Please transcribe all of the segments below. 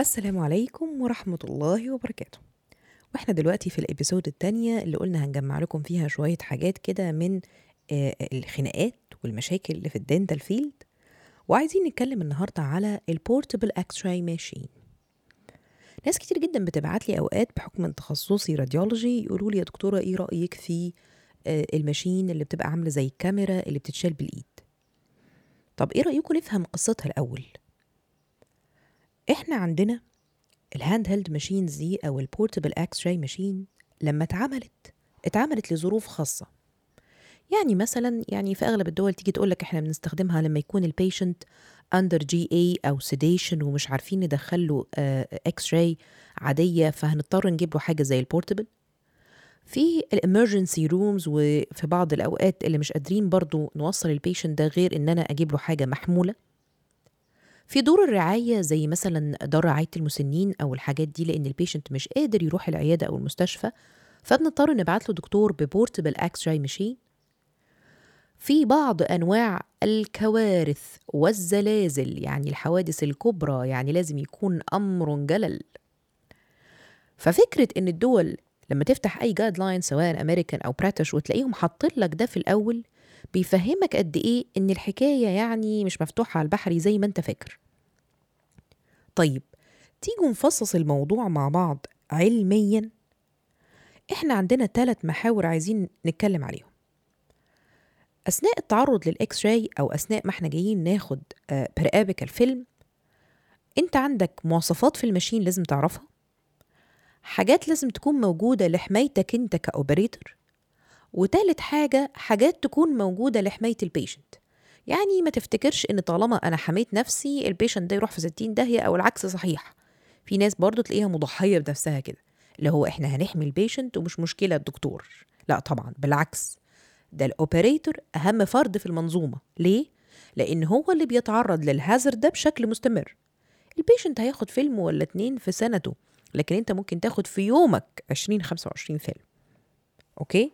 السلام عليكم ورحمة الله وبركاته واحنا دلوقتي في الابيسود التانية اللي قلنا هنجمع لكم فيها شوية حاجات كده من آه، الخناقات والمشاكل اللي في الدنتال فيلد وعايزين نتكلم النهاردة على البورتبل اكس راي ماشين ناس كتير جدا بتبعت لي اوقات بحكم من تخصصي راديولوجي يقولوا لي يا دكتورة ايه رأيك في آه، الماشين اللي بتبقى عاملة زي الكاميرا اللي بتتشال بالايد طب ايه رأيكم نفهم قصتها الاول احنا عندنا الهاند هيلد ماشينز دي او البورتبل اكس راي ماشين لما اتعملت اتعملت لظروف خاصه يعني مثلا يعني في اغلب الدول تيجي تقول لك احنا بنستخدمها لما يكون البيشنت اندر جي اي او سيديشن ومش عارفين ندخل له اكس راي عاديه فهنضطر نجيب له حاجه زي البورتبل في الامرجنسي رومز وفي بعض الاوقات اللي مش قادرين برضو نوصل البيشنت ده غير ان انا اجيب له حاجه محموله في دور الرعاية زي مثلا دار رعاية المسنين أو الحاجات دي لأن البيشنت مش قادر يروح العيادة أو المستشفى فبنضطر نبعت له دكتور ببورتبل اكس راي ماشين في بعض أنواع الكوارث والزلازل يعني الحوادث الكبرى يعني لازم يكون أمر جلل ففكرة إن الدول لما تفتح أي جايد لاين سواء أمريكان أو بريتش وتلاقيهم حاطين لك ده في الأول بيفهمك قد إيه إن الحكاية يعني مش مفتوحة على البحر زي ما أنت فاكر طيب تيجوا نفصص الموضوع مع بعض علميا احنا عندنا ثلاث محاور عايزين نتكلم عليهم اثناء التعرض للاكس راي او اثناء ما احنا جايين ناخد برابيكال فيلم انت عندك مواصفات في الماشين لازم تعرفها حاجات لازم تكون موجودة لحمايتك انت كأوبريتور وتالت حاجة حاجات تكون موجودة لحماية البيشنت يعني ما تفتكرش ان طالما انا حميت نفسي البيشنت ده يروح في 60 داهية او العكس صحيح في ناس برضو تلاقيها مضحية بنفسها كده اللي هو احنا هنحمي البيشنت ومش مشكلة الدكتور لا طبعا بالعكس ده الاوبريتور اهم فرد في المنظومة ليه؟ لان هو اللي بيتعرض للهازر ده بشكل مستمر البيشنت هياخد فيلم ولا اتنين في سنته لكن انت ممكن تاخد في يومك 20 25 فيلم اوكي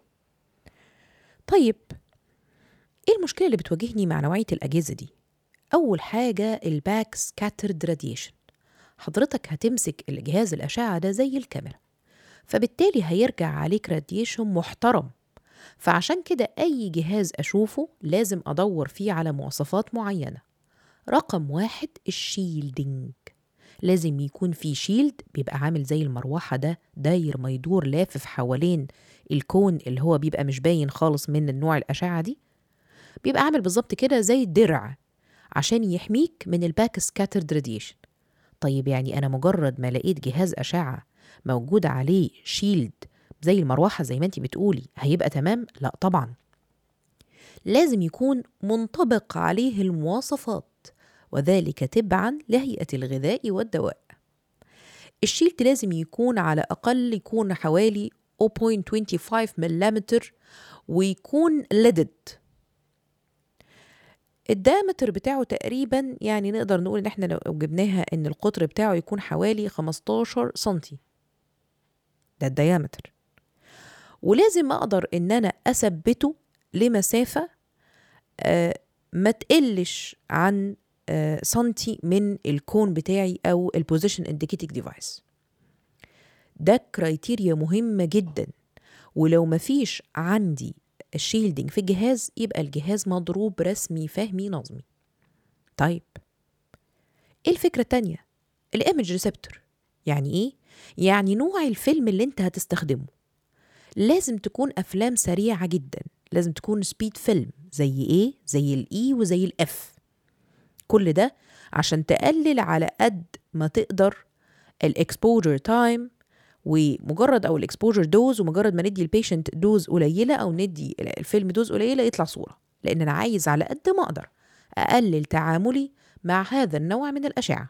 طيب ايه المشكله اللي بتواجهني مع نوعيه الاجهزه دي اول حاجه الباك سكاترد راديشن حضرتك هتمسك الجهاز الاشعه ده زي الكاميرا فبالتالي هيرجع عليك راديشن محترم فعشان كده اي جهاز اشوفه لازم ادور فيه على مواصفات معينه رقم واحد الشيلدنج لازم يكون في شيلد بيبقى عامل زي المروحة ده داير ما يدور لافف حوالين الكون اللي هو بيبقى مش باين خالص من النوع الأشعة دي بيبقى عامل بالظبط كده زي الدرع عشان يحميك من الباك سكاترد راديشن طيب يعني أنا مجرد ما لقيت جهاز أشعة موجود عليه شيلد زي المروحة زي ما انت بتقولي هيبقى تمام؟ لا طبعا لازم يكون منطبق عليه المواصفات وذلك تبعا لهيئة الغذاء والدواء الشيلد لازم يكون على أقل يكون حوالي 0.25 ملم ويكون ليدد الدامتر بتاعه تقريبا يعني نقدر نقول ان احنا لو جبناها ان القطر بتاعه يكون حوالي 15 سنتي ده الديامتر ولازم اقدر ان انا اثبته لمسافة آه ما تقلش عن آه سنتي من الكون بتاعي او البوزيشن انديكيتنج ديفايس ده كرايتيريا مهمة جدا ولو مفيش عندي الشيلدنج في الجهاز يبقى الجهاز مضروب رسمي فهمي نظمي طيب ايه الفكرة التانية الايمج ريسبتور يعني ايه يعني نوع الفيلم اللي انت هتستخدمه لازم تكون افلام سريعة جدا لازم تكون سبيد فيلم زي ايه زي الاي وزي الاف كل ده عشان تقلل على قد ما تقدر الاكسبوجر تايم ومجرد او الاكسبوجر دوز ومجرد ما ندي البيشنت دوز قليله او ندي الفيلم دوز قليله يطلع صوره لان انا عايز على قد ما اقدر اقلل تعاملي مع هذا النوع من الاشعه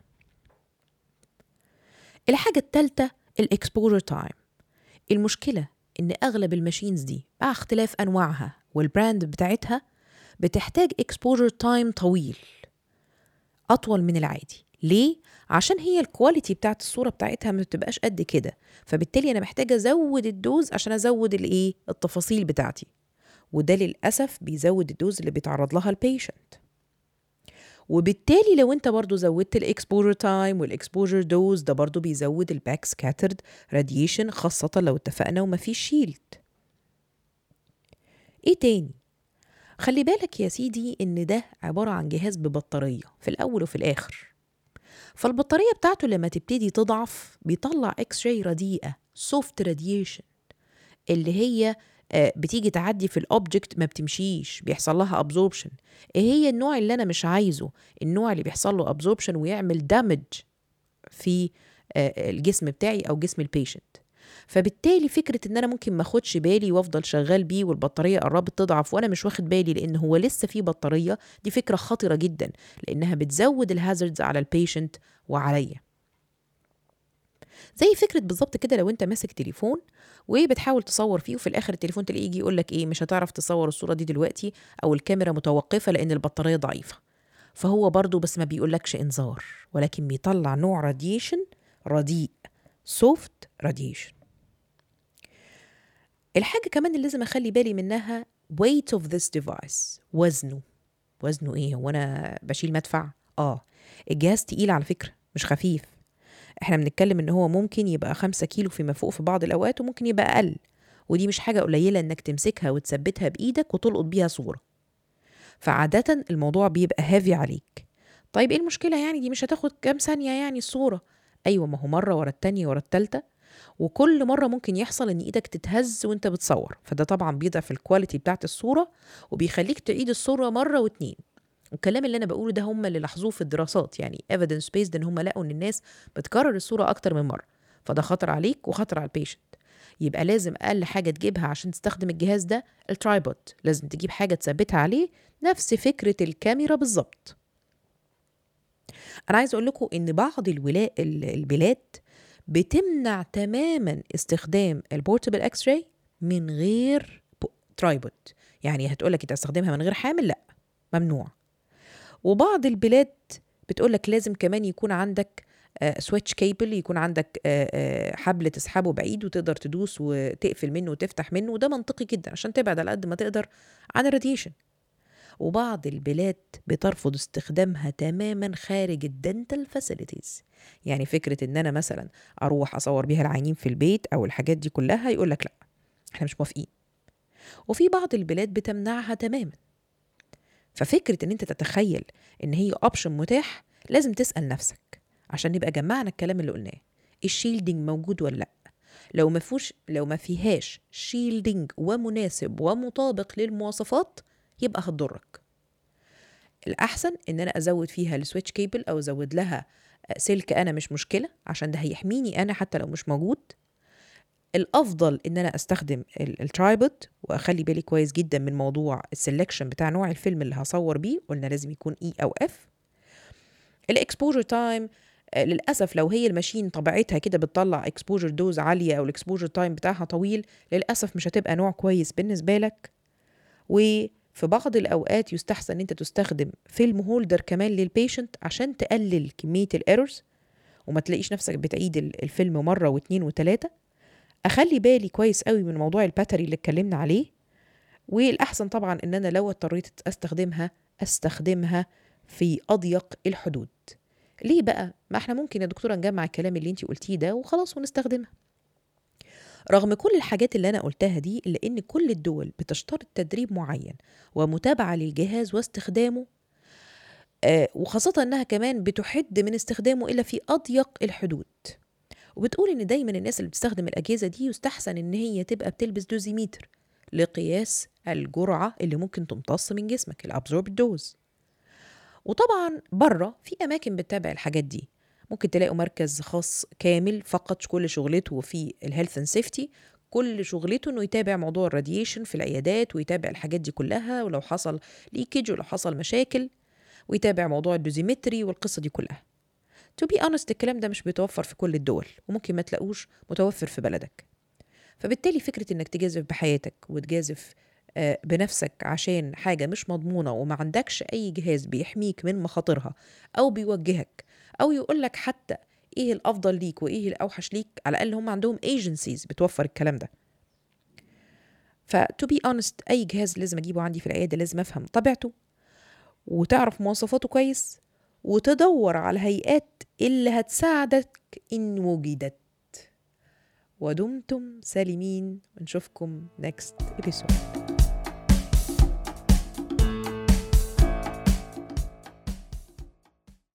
الحاجه الثالثه الاكسبوجر تايم المشكله ان اغلب الماشينز دي مع اختلاف انواعها والبراند بتاعتها بتحتاج اكسبوجر تايم طويل اطول من العادي ليه عشان هي الكواليتي بتاعت الصوره بتاعتها ما بتبقاش قد كده فبالتالي انا محتاجه ازود الدوز عشان ازود الايه التفاصيل بتاعتي وده للاسف بيزود الدوز اللي بيتعرض لها البيشنت وبالتالي لو انت برضو زودت الاكسبوجر تايم والاكسبوجر دوز ده برضو بيزود الباك سكاترد راديشن خاصة لو اتفقنا ومفيش شيلد ايه تاني خلي بالك يا سيدي ان ده عبارة عن جهاز ببطارية في الاول وفي الاخر فالبطارية بتاعته لما تبتدي تضعف بيطلع اكس راي رديئة سوفت راديشن اللي هي آه، بتيجي تعدي في الاوبجكت ما بتمشيش بيحصل لها ابزوربشن ايه هي النوع اللي انا مش عايزه النوع اللي بيحصل له ابزوربشن ويعمل دامج في آه، الجسم بتاعي او جسم البيشنت فبالتالي فكرة ان انا ممكن ما اخدش بالي وافضل شغال بيه والبطارية قربت تضعف وانا مش واخد بالي لان هو لسه في بطارية دي فكرة خطرة جدا لانها بتزود الهازردز على البيشنت وعليا زي فكرة بالظبط كده لو انت ماسك تليفون وبتحاول تصور فيه وفي الاخر التليفون تلاقيه يجي يقول لك ايه مش هتعرف تصور الصورة دي دلوقتي او الكاميرا متوقفة لان البطارية ضعيفة فهو برضو بس ما بيقولكش انذار ولكن بيطلع نوع راديشن رديء سوفت راديشن الحاجة كمان اللي لازم أخلي بالي منها weight of this device وزنه وزنه إيه هو أنا بشيل مدفع؟ آه الجهاز تقيل على فكرة مش خفيف احنا بنتكلم ان هو ممكن يبقى خمسة كيلو فيما فوق في بعض الأوقات وممكن يبقى أقل ودي مش حاجة قليلة انك تمسكها وتثبتها بإيدك وتلقط بيها صورة فعادة الموضوع بيبقى هافي عليك طيب ايه المشكلة يعني دي مش هتاخد كام ثانية يعني الصورة أيوة ما هو مرة ورا التانية ورا التالتة وكل مرة ممكن يحصل إن إيدك تتهز وأنت بتصور فده طبعا بيضعف الكواليتي بتاعت الصورة وبيخليك تعيد الصورة مرة واتنين والكلام اللي أنا بقوله ده هم اللي لاحظوه في الدراسات يعني evidence based إن هم لقوا إن الناس بتكرر الصورة أكتر من مرة فده خطر عليك وخطر على البيشنت يبقى لازم أقل حاجة تجيبها عشان تستخدم الجهاز ده الترايبود لازم تجيب حاجة تثبتها عليه نفس فكرة الكاميرا بالظبط أنا عايز أقول لكم إن بعض الولا... البلاد بتمنع تماما استخدام البورتبل اكس راي من غير ترايبود يعني هتقول لك انت استخدمها من غير حامل لا ممنوع وبعض البلاد بتقول لك لازم كمان يكون عندك سويتش كيبل يكون عندك آه، آه، حبل تسحبه بعيد وتقدر تدوس وتقفل منه وتفتح منه وده منطقي جدا عشان تبعد على قد ما تقدر عن الراديشن وبعض البلاد بترفض استخدامها تماما خارج الدنتال فاسيلتيز يعني فكرة ان انا مثلا اروح اصور بيها العينين في البيت او الحاجات دي كلها يقول لك لا احنا مش موافقين وفي بعض البلاد بتمنعها تماما ففكرة ان انت تتخيل ان هي اوبشن متاح لازم تسأل نفسك عشان نبقى جمعنا الكلام اللي قلناه الشيلدنج موجود ولا لا لو ما فيهوش لو ما فيهاش شيلدنج ومناسب ومطابق للمواصفات يبقى هتضرك الأحسن إن أنا أزود فيها السويتش كيبل أو أزود لها سلك أنا مش مشكلة عشان ده هيحميني أنا حتى لو مش موجود الافضل ان انا استخدم الترايبود واخلي بالي كويس جدا من موضوع السلكشن بتاع نوع الفيلم اللي هصور بيه قلنا لازم يكون اي او اف الاكسبوجر تايم للاسف لو هي الماشين طبيعتها كده بتطلع اكسبوجر دوز عاليه او الاكسبوجر تايم بتاعها طويل للاسف مش هتبقى نوع كويس بالنسبه لك وفي بعض الاوقات يستحسن ان انت تستخدم فيلم هولدر كمان للبيشنت عشان تقلل كميه الايرورز وما تلاقيش نفسك بتعيد الفيلم مره واثنين وثلاثه اخلي بالي كويس قوي من موضوع الباتري اللي اتكلمنا عليه والاحسن طبعا ان انا لو اضطريت استخدمها استخدمها في اضيق الحدود ليه بقى ما احنا ممكن يا دكتوره نجمع الكلام اللي انت قلتيه ده وخلاص ونستخدمها رغم كل الحاجات اللي انا قلتها دي الا ان كل الدول بتشترط تدريب معين ومتابعه للجهاز واستخدامه آه وخاصة انها كمان بتحد من استخدامه الا في اضيق الحدود وبتقول ان دايما الناس اللي بتستخدم الاجهزه دي يستحسن ان هي تبقى بتلبس دوزيميتر لقياس الجرعه اللي ممكن تمتص من جسمك الابزورب دوز وطبعا بره في اماكن بتتابع الحاجات دي ممكن تلاقوا مركز خاص كامل فقط كل شغلته في الهيلث اند سيفتي كل شغلته انه يتابع موضوع الراديشن في العيادات ويتابع الحاجات دي كلها ولو حصل ليكج ولو حصل مشاكل ويتابع موضوع الدوزيمتري والقصه دي كلها تو بي اونست الكلام ده مش بيتوفر في كل الدول وممكن ما تلاقوش متوفر في بلدك فبالتالي فكره انك تجازف بحياتك وتجازف آه، بنفسك عشان حاجه مش مضمونه وما عندكش اي جهاز بيحميك من مخاطرها او بيوجهك او يقول لك حتى ايه الافضل ليك وايه الاوحش ليك على الاقل هم عندهم ايجنسيز بتوفر الكلام ده فتو بي اونست اي جهاز لازم اجيبه عندي في العياده لازم افهم طبيعته وتعرف مواصفاته كويس وتدور على الهيئات اللي هتساعدك إن وجدت ودمتم سالمين ونشوفكم next episode